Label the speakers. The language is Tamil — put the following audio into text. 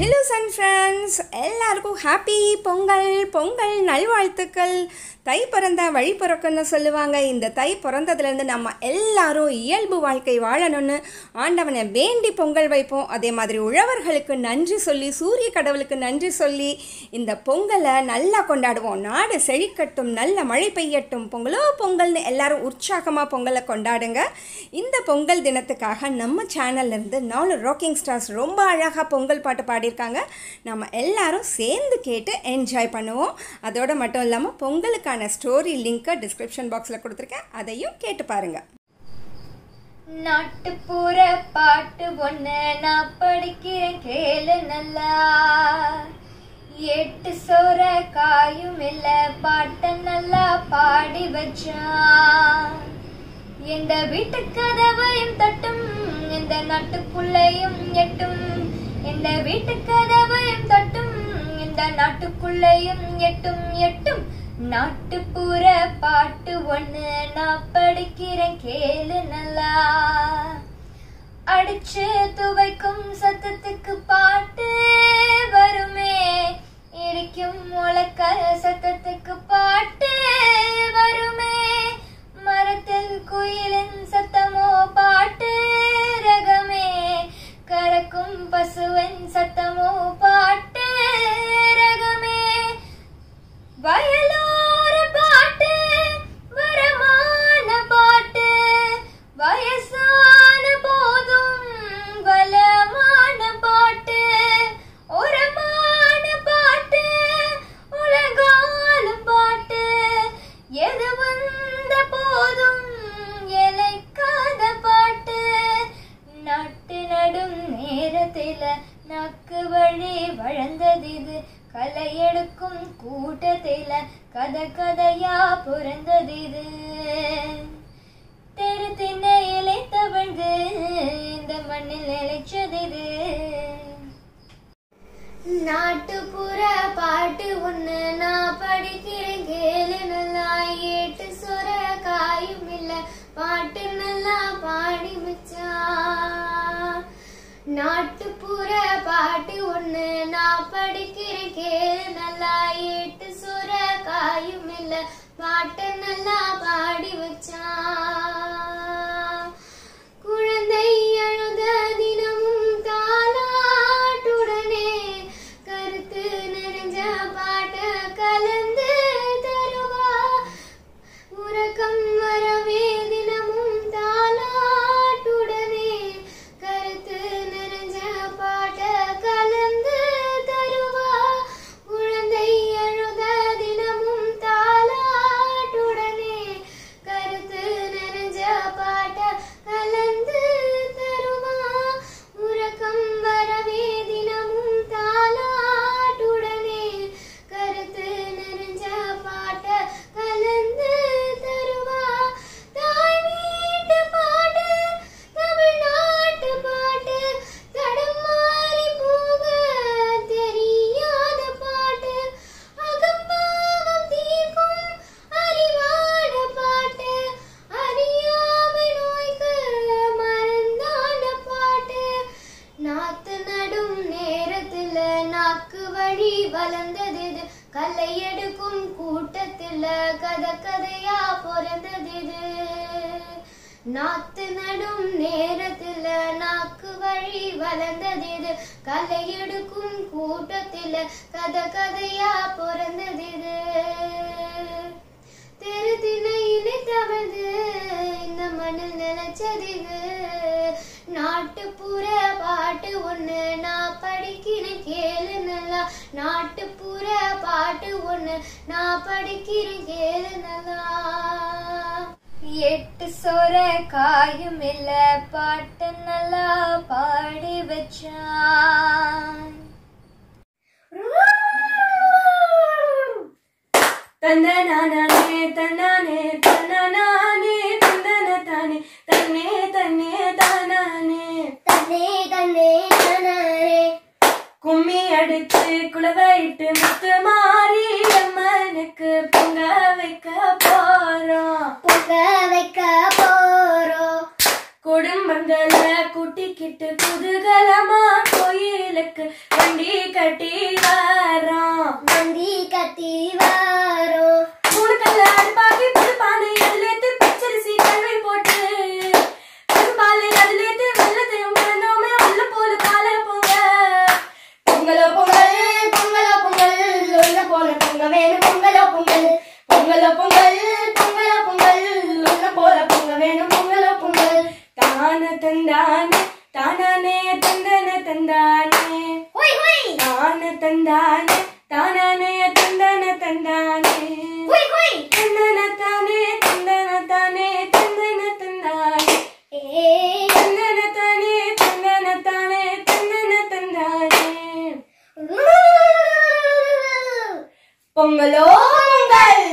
Speaker 1: ஜிலுஸ் அண்ட் ஃப்ரெண்ட்ஸ் எல்லாருக்கும் ஹாப்பி பொங்கல் பொங்கல் நல்வாழ்த்துக்கள் தை பிறந்தா வழி பிறக்குன்னு சொல்லுவாங்க இந்த தை பிறந்ததுலேருந்து நம்ம எல்லாரும் இயல்பு வாழ்க்கை வாழணும்னு ஆண்டவனை வேண்டி பொங்கல் வைப்போம் அதே மாதிரி உழவர்களுக்கு நன்றி சொல்லி சூரிய கடவுளுக்கு நன்றி சொல்லி இந்த பொங்கலை நல்லா கொண்டாடுவோம் நாடு செழிக்கட்டும் நல்ல மழை பெய்யட்டும் பொங்கலோ பொங்கல்னு எல்லாரும் உற்சாகமாக பொங்கலை கொண்டாடுங்க இந்த பொங்கல் தினத்துக்காக நம்ம சேனல்ல இருந்து நாலு ராக்கிங் ஸ்டார்ஸ் ரொம்ப அழகாக பொங்கல் பாட்டு பாடியிருக்காங்க நம்ம எல்லாரும் சேர்ந்து கேட்டு என்ஜாய் பண்ணுவோம் அதோட மட்டும் இல்லாமல் பொங்கலுக்கான ஸ்டோரி லிங்க்கை டிஸ்கிரிப்ஷன் பாக்ஸில் கொடுத்துருக்கேன் அதையும் கேட்டு பாருங்கள்
Speaker 2: நாட்டுப்புற பாட்டு ஒண்ணு நான் படிக்கிறேன் கேளு நல்லா எட்டு சோற காயும் இல்ல பாட்ட நல்லா பாடி வச்சான் எந்த வீட்டு கதவையும் தட்டும் எந்த நாட்டுக்குள்ளையும் எட்டும் எந்த வீட்டு கதவையும் தட்டும் இந்த நாட்டுக்குள்ளையும் எட்டும் எட்டும் நாட்டுப்புற பாட்டு ஒண்ணு நான் படிக்கிறேன் கேளு நல்லா அடிச்சு துவைக்கும் சத்தத்துக்கு பாட்டு வருமே இடிக்கும் முழக்க சத்தத்துக்கு பாட்டு வருமே மரத்தில் குயிலின் சத்தமோ பாட்டு ரகமே கறக்கும் பசுவின் சத்தமோ பாட்டு ரகமே வயலோர பாட்டு வரமான பாட்டு வயசான போதும் வளமான பாட்டு உரமான பாட்டு உலகான பாட்டு எது வந்த போதும் இலைக்காத பாட்டு நட்டு நடும் நேரத்தில நக்கு வழி வளர்ந்தது இது களை எடுக்கும் கூட்டத்தில கதை கதையா பிறந்தது இது தெரு திண்ணையிலே தவழ்ந்து இந்த மண்ணில் நிலைச்சது இது நாட்டுப்புற பாட்டு ஒண்ணு நான் படிக்கிறேன் கேளு நல்லா ஏட்டு சொர காயும் இல்ல பாட்டு நல்லா பாடி வச்சா நாட்டுப்புற பாட்டு ஒண்ணு நான் படிக்கிறேன் கேளு நல்லா ஏட்டு சொர காயும் இல்ல பாட்டு நல்லா பாடி வச்சா குழந்தை அழுத தினமும் தாலாட்டுடனே கருத்து நிறைஞ்ச பாட்ட கலந்து தருவா உறக்கம் வரவே தினமும் தாலாட்டுடனே கருத்து நிறைஞ்ச பாட்ட கலந்து தருவா குழந்தை அழுத தினமும் தாலாட்டுடனே கருத்து நிறைஞ்ச பாட்ட கலந்து தருவா உறக்கம் வரவே தினமும் தாலாட்டுடனே கருத்து நிறைஞ்ச பாட்ட கலந்து தருவா தாய் வீட்டு பாட்டு தமிழ்நாட்டு பாட்டு தடுமாறி போக தெரியாத பாட்டு அகம்பாவம் தீர்க்கும் அறிவான பாட்டு அறியாமை நோய்க்கு மருந்தான பாட்டு நாத்து நடும் நேரத்துல நாக்கு வழி வளர்ந்தது இது கல்லை எடுக்கும் கூட்டத்துல கதை கதையா பிறந்தது இது நாத்து நடும் நேரத்துல நாக்கு வழி வளர்ந்தது இது கலை எடுக்கும் கூட்டத்துல கதை கதையா பிறந்தது இது தெரு திணையிலே தவழ்ந்து இந்த மண்ணில் நினைச்சது இது நாட்டுப்புற பாட்டு ஒண்ணு நான் படிக்கிறேன் கேளு நல்லா நாட்டுப்புற பாட்டு ஒண்ணு நான் படிக்கிறேன் கேளு நல்லா எட்டு சொர காயும் இல்ல பாட்டு நல்லா பாடி வச்சான்
Speaker 1: தந்தனானே தன்னானே தன்னானே தந்தன தானே தன்னே தன்னே தானானே
Speaker 2: தன்னே தன்னே தனரே
Speaker 1: கும்மி அடிச்சு குளவையிட்டு முத்து மாறி அம்மனுக்கு பொங்க வைக்க போறோம்
Speaker 2: புக வைக்க போறோம்
Speaker 1: குடும்ப
Speaker 2: மங்கள கூட்டிக்கிட்டு குதூகலமா கோயிலுக்கு வண்டி கட்டி வரோம்
Speaker 3: வண்டி கத்தி வாரோம்
Speaker 2: மூணு கல்ல அடுப்பாக்கி புது பானை அதுலேத்து பச்சரிசி கழுவி போட்டு புது பாலை அதுலேத்து வெள்ளத்தையும் கலந்தோமே உள்ள போல கால போங்க பொங்கலோ பொங்கல்
Speaker 3: பொங்கலோ பொங்கல் உள்ள போல பொங்க வேணும் பொங்கலோ பொங்கல்
Speaker 2: பொங்கலோ பொங்கல்
Speaker 3: பொங்கலோ பொங்கல் உள்ள போல பொங்க வேணும் பொங்கலோ பொங்கல்
Speaker 2: தான தந்தானே தானானே தந்தன தந்தானே
Speaker 3: ஹொய் ஹொய்
Speaker 2: தான தந்தானே தானானே தந்தன தந்தானே
Speaker 3: ஹொய் ஹொய்
Speaker 2: தந்தன தானே தந்தன தானே தந்தன தந்தானே
Speaker 3: ஏ
Speaker 2: தந்தன தானே தந்தன தானே தந்தன தந்தானே பொங்கலோ பொங்கல்